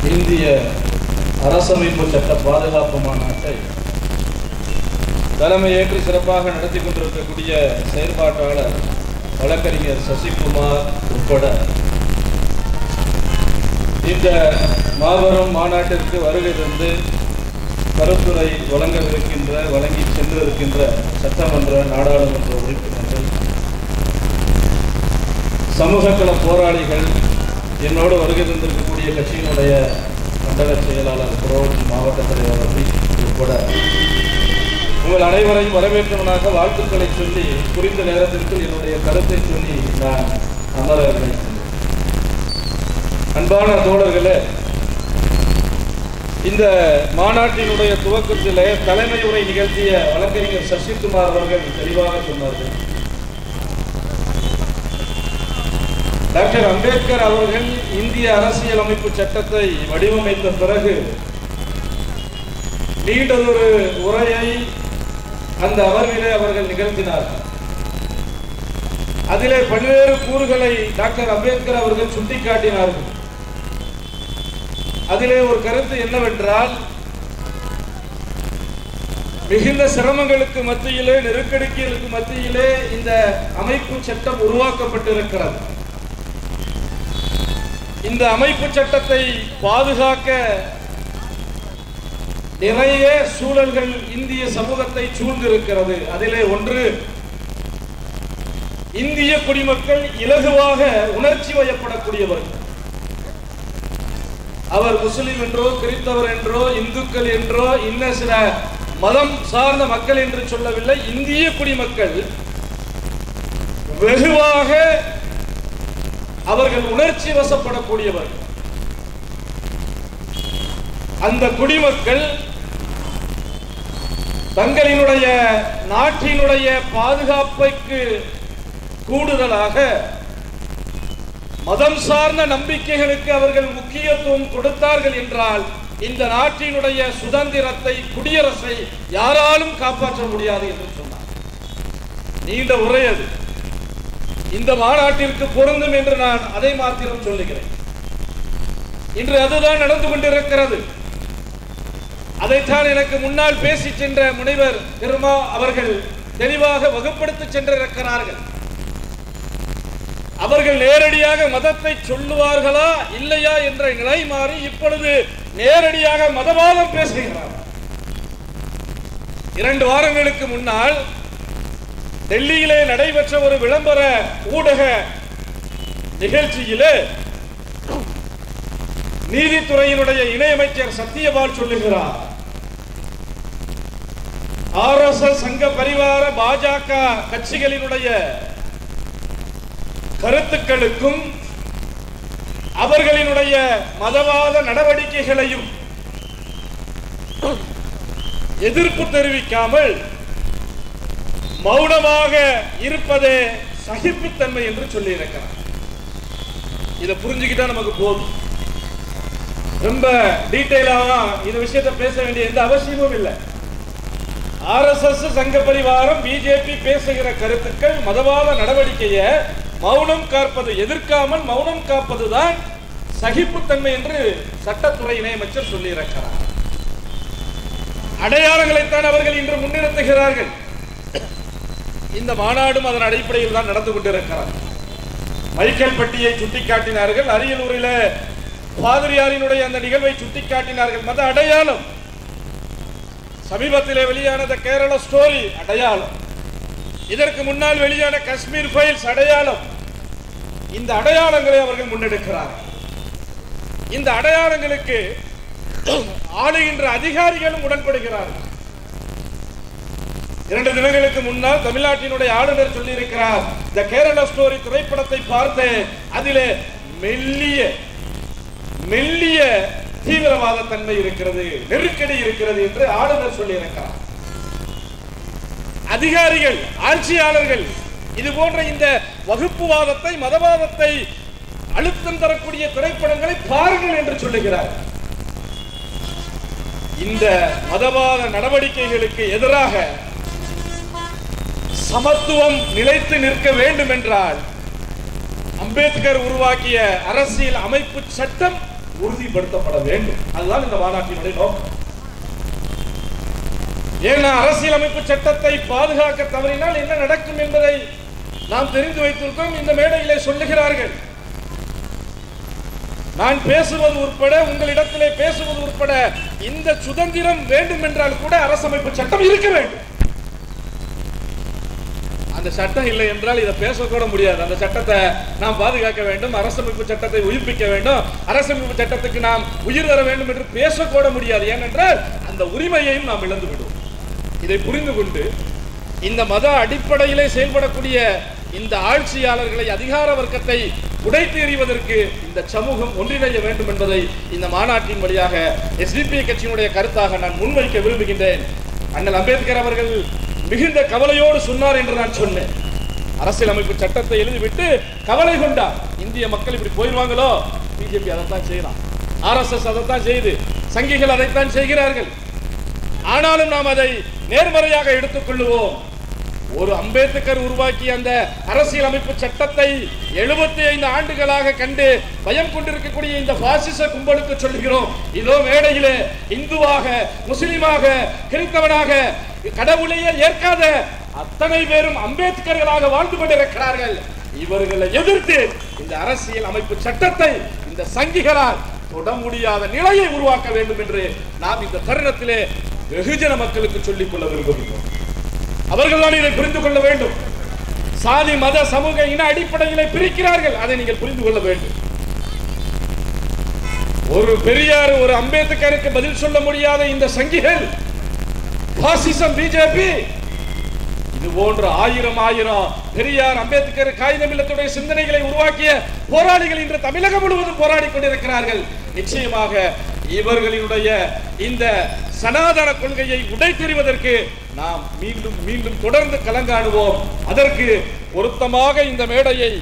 இந்திய அரசமைப்பு சட்ட பாதுகாப்பு மாநாட்டை தலைமையேற்று சிறப்பாக நடத்தி கொண்டிருக்கக்கூடிய செயற்பாட்டாளர் வழக்கறிஞர் சசிகுமார் உட்பட இந்த மாபெரும் மாநாட்டிற்கு வருகை தந்து கருத்துரை வழங்கவிருக்கின்ற வழங்கி சென்றிருக்கின்ற சட்டமன்ற நாடாளுமன்ற உறுப்பினர்கள் சமூக கள போராளிகள் என்னோடு வருகை தந்திருக்கக்கூடிய கட்சியினுடைய மண்டல செயலாளர் புரோஜ் மாவட்ட தலைவர் ரவி உட்பட உங்கள் அனைவரையும் வரவேற்றவனாக வாழ்த்துக்களை சொல்லி குறித்த நேரத்திற்குள் என்னுடைய கருத்தை சொல்லி நான் அமர வைக்கின்றேன் அன்பான தோழர்களே இந்த மாநாட்டினுடைய துவக்கத்திலே தலைமை உரை நிகழ்த்திய வழக்கறிஞர் சசிகுமார் அவர்கள் தெளிவாக சொன்னார்கள் டாக்டர் அம்பேத்கர் அவர்கள் இந்திய அரசியலமைப்பு சட்டத்தை வடிவமைத்த பிறகு நீண்டதொரு உரையை அந்த அமர்விலே அவர்கள் நிகழ்த்தினார்கள் அதிலே பல்வேறு கூறுகளை டாக்டர் அம்பேத்கர் அவர்கள் சுட்டிக்காட்டினார்கள் அதிலே ஒரு கருத்து என்னவென்றால் மிகுந்த சிரமங்களுக்கு மத்தியிலே நெருக்கடிகளுக்கு மத்தியிலே இந்த அமைப்பு சட்டம் உருவாக்கப்பட்டிருக்கிறது இந்த அமைப்பு சட்டத்தை பாதுகாக்க நிறைய சூழல்கள் இந்திய சமூகத்தை சூழ்ந்திருக்கிறது அதிலே ஒன்று இந்திய குடிமக்கள் இலகுவாக உணர்ச்சி வயப்படக்கூடியவர்கள் அவர் முஸ்லிம் என்றோ கிறிஸ்தவர் என்றோ இந்துக்கள் என்றோ இன்ன சில மதம் சார்ந்த மக்கள் என்று சொல்லவில்லை இந்திய குடிமக்கள் வெகுவாக அவர்கள் உணர்ச்சி வசப்படக்கூடியவர்கள் அந்த குடிமக்கள் தங்களினுடைய நாட்டினுடைய பாதுகாப்புக்கு கூடுதலாக மதம் சார்ந்த நம்பிக்கைகளுக்கு அவர்கள் முக்கியத்துவம் கொடுத்தார்கள் என்றால் இந்த நாட்டினுடைய சுதந்திரத்தை குடியரசை யாராலும் காப்பாற்ற முடியாது என்று சொன்னார் நீண்ட உரை அது இந்த மாநாட்டிற்கு பொருந்தும் என்று நான் அதை மாத்திரம் சொல்லுகிறேன் இன்று அதுதான் நடந்து கொண்டிருக்கிறது அதைத்தான் எனக்கு முன்னால் பேசி சென்ற முனைவர் திருமா அவர்கள் தெளிவாக வகுப்படுத்தி சென்றிருக்கிறார்கள் அவர்கள் நேரடியாக மதத்தை சொல்லுவார்களா இல்லையா என்ற நிலை மாறி இப்பொழுது நேரடியாக மதவாதம் பேசுகிறார் இரண்டு வாரங்களுக்கு முன்னால் டெல்லியிலே நடைபெற்ற ஒரு விளம்பர ஊடக நிகழ்ச்சியிலே நீதித்துறையினுடைய இணையமைச்சர் சத்தியபால் சொல்லுகிறார் ஆர் எஸ் எஸ் சங்க பரிவார பாஜக கட்சிகளினுடைய கருத்துக்களுக்கும் அவர்களினுடைய மதவாத நடவடிக்கைகளையும் எதிர்ப்பு தெரிவிக்காமல் மௌனமாக இருப்பதே சகிப்புத்தன்மை என்று சொல்லி இருக்கிறார் இதை புரிஞ்சுக்கிட்டா நமக்கு போதும் ரொம்ப டீட்டெயிலாக இந்த விஷயத்தை பேச வேண்டிய எந்த அவசியமும் இல்லை ஆர்எஸ்எஸ் சங்க பரிவாரம் பிஜேபி பேசுகிற கருத்துக்கள் மதவாத நடவடிக்கையை மௌனம் காப்பது எதிர்க்காமல் மௌனம் காப்பதுதான் சகிப்புத்தன்மை என்று சட்டத்துறை இணையமைச்சர் சொல்லியிருக்கிறார் அடையாளங்களைத்தான் அவர்கள் இன்று முன்னிறுத்துகிறார்கள் இந்த மாநாடும் அதன் அடிப்படையில் தான் நடந்து கொண்டிருக்கிறார் மைக்கேல் பட்டியை சுட்டிக்காட்டினார்கள் அரியலூரில் பாதிரியாரினுடைய அந்த நிகழ்வை சுட்டிக்காட்டினார்கள் மத அடையாளம் சமீபத்திலே வெளியானத கேரள ஸ்டோரி அடையாளம் இதற்கு முன்னால் வெளியான காஷ்மீர் ஃபைல்ஸ் அடையாளம் இந்த அடையாளங்களை அவர்கள் முன்னெடுக்கிறார்கள் இந்த அடையாளங்களுக்கு ஆளுகின்ற அதிகாரிகளும் உடன்படுகிறார்கள் இரண்டு தினங்களுக்கு முன்னால் தமிழ்நாட்டினுடைய ஆளுநர் சொல்லியிருக்கிறார் த கேரள ஸ்டோரி திரைப்படத்தை பார்த்து அதிலே மெல்லிய மெல்லிய தீவிரவாத தன்மை இருக்கிறது நெருக்கடி இருக்கிறது என்று ஆளுநர் சொல்லியிருக்கிறார் அதிகாரிகள் ஆட்சியாளர்கள் இது போன்ற இந்த வகுப்புவாதத்தை மதவாதத்தை அழுத்தம் தரக்கூடிய திரைப்படங்களை பாருங்கள் என்று சொல்லுகிறார் இந்த மதவாத நடவடிக்கைகளுக்கு எதிராக சமத்துவம் நிலைத்து நிற்க வேண்டும் என்றால் அம்பேத்கர் உருவாக்கிய அரசியல் அமைப்பு சட்டம் உறுதிப்படுத்தப்பட வேண்டும் அதுதான் இந்த மாநாட்டினுடைய நோக்கம் ஏன்னா அரசியலமைப்பு சட்டத்தை பாதுகாக்க தவறினால் என்ன நடக்கும் என்பதை நாம் தெரிந்து வைத்திருக்கோம் இந்த மேடையிலே சொல்லுகிறார்கள் நான் பேசுவது உட்பட உங்களிடத்திலே பேசுவது உட்பட இந்த சுதந்திரம் வேண்டும் என்றால் கூட அரசமைப்பு சட்டம் இருக்க வேண்டும் அந்த சட்டம் இல்லை என்றால் இதை பேசக்கூட முடியாது அந்த சட்டத்தை நாம் பாதுகாக்க வேண்டும் அரசமைப்பு சட்டத்தை உயிர்ப்பிக்க வேண்டும் அரசமைப்பு சட்டத்துக்கு நாம் உயிர் தர வேண்டும் என்று பேசக்கூட முடியாது ஏனென்றால் அந்த உரிமையையும் நாம் இழந்து விடுவோம் இதை புரிந்து கொண்டு இந்த மத அடிப்படையிலே செயல்படக்கூடிய இந்த ஆட்சியாளர்களை அதிகார வர்க்கத்தை உடைத்து எறிவதற்கு இந்த சமூகம் ஒன்றிணைய வேண்டும் என்பதை இந்த மாநாட்டின் வழியாக எஸ்டிபி கட்சியினுடைய கருத்தாக நான் முன்வைக்க விரும்புகின்றேன் அண்ணல் அம்பேத்கர் அவர்கள் மிகுந்த கவலையோடு சொன்னார் என்று நான் சொன்னேன் அரசியலமைப்பு சட்டத்தை எழுதிவிட்டு கவலை கொண்டார் இந்திய மக்கள் இப்படி போயிடுவாங்களோ பிஜேபி அதைத்தான் செய்யலாம் ஆர்எஸ்எஸ் அதைத்தான் செய்யுது சங்கிகள் அதைத்தான் செய்கிறார்கள் ஆனாலும் நாம் அதை நேர்மறையாக எடுத்துக்கொள்ளுவோம் ஒரு அம்பேத்கர் உருவாக்கிய அந்த அரசியல் அமைப்பு சட்டத்தை எழுபத்தி ஐந்து ஆண்டுகளாக கண்டு பயம் கொண்டிருக்கக்கூடிய இந்த பாசிச கும்பலுக்கு சொல்கிறோம் இதோ மேடையிலே இந்துவாக முஸ்லிமாக கிறிஸ்தவனாக கடவுளையே ஏற்காத அத்தனை பேரும் அம்பேத்கர்களாக வாழ்ந்து கொண்டிருக்கிறார்கள் இவர்களை எதிர்த்து இந்த அரசியல் அமைப்பு சட்டத்தை இந்த சங்கிகளால் தொட முடியாத நிலையை உருவாக்க வேண்டும் என்று நாம் இந்த தருணத்திலே வெகுஜன மக்களுக்கு சொல்லிக் கொள்ள விரும்புகிறோம் அவர்கள் தான் இதை புரிந்து கொள்ள வேண்டும் சாதி மத சமூக இன அடிப்படையிலே பிரிக்கிறார்கள் அதை நீங்கள் புரிந்து கொள்ள வேண்டும் ஒரு பெரியார் ஒரு அம்பேத்கருக்கு பதில் சொல்ல முடியாத இந்த சங்கிகள் பாசிசம் பிஜேபி இது போன்ற ஆயிரம் ஆயிரம் பெரியார் அம்பேத்கர் காகிதம் இல்லத்துடைய சிந்தனைகளை உருவாக்கிய போராளிகள் இன்று தமிழகம் முழுவதும் போராடி கொண்டிருக்கிறார்கள் நிச்சயமாக இவர்களினுடைய இந்த சனாதன கொள்கையை உடைத்தெறிவதற்கு நாம் மீண்டும் மீண்டும் தொடர்ந்து கலங்காணுவோம் அதற்கு பொருத்தமாக இந்த மேடையை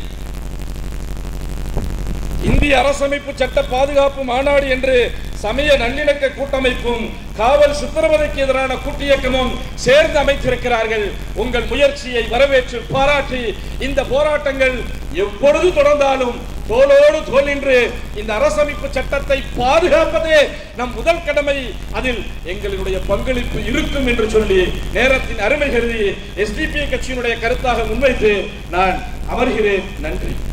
இந்திய அரசமைப்பு சட்ட பாதுகாப்பு மாநாடு என்று சமய நல்லிணக்க கூட்டமைப்பும் காவல் சித்திரவதைக்கு எதிரான கூட்டியக்கமும் சேர்ந்து அமைத்திருக்கிறார்கள் உங்கள் முயற்சியை வரவேற்று பாராட்டி இந்த போராட்டங்கள் எப்பொழுது தொடர்ந்தாலும் தோளோடு தோல் நின்று இந்த அரசமைப்பு சட்டத்தை பாதுகாப்பதே நம் முதல் கடமை அதில் எங்களுடைய பங்களிப்பு இருக்கும் என்று சொல்லி நேரத்தின் அருமை கருதி எஸ்டிபி கட்சியினுடைய கருத்தாக முன்வைத்து நான் அமர்கிறேன் நன்றி